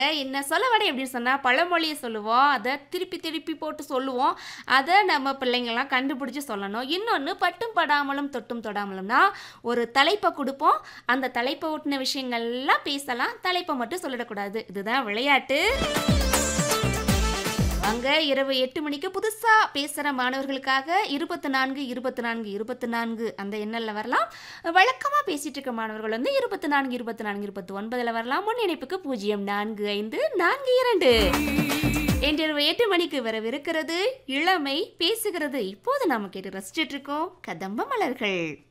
என்ன சொல்ல வடை அப்படின்னு சொன்னால் பழமொழியை சொல்லுவோம் அதை திருப்பி திருப்பி போட்டு சொல்லுவோம் அதை நம்ம பிள்ளைங்கள்லாம் கண்டுபிடிச்சி சொல்லணும் இன்னொன்று பட்டும் படாமலும் தொட்டும் தொடாமலும்னா ஒரு தலைப்பை கொடுப்போம் அந்த தலைப்பை ஒட்டின விஷயங்கள்லாம் பேசலாம் தலைப்பை மட்டும் சொல்லிடக்கூடாது இதுதான் விளையாட்டு அங்க இரவு எட்டு மணிக்கு புதுசா பேசுற மாணவர்களுக்காக இருபத்தி நான்கு இருபத்தி நான்கு இருபத்தி நான்கு அந்த எண்ணில் வரலாம் வழக்கமா பேசிட்டு இருக்க மாணவர்கள் வந்து இருபத்தி நான்கு இருபத்தி நான்கு இருபத்தி ஒன்பதுல வரலாம் முன் இணைப்புக்கு பூஜ்ஜியம் நான்கு ஐந்து நான்கு இரண்டு இன்றிரவு எட்டு மணிக்கு வரவிருக்கிறது இளமை பேசுகிறது இப்போது நாம கேட்டு ரசிச்சிட்டு இருக்கோம் கதம்ப மலர்கள்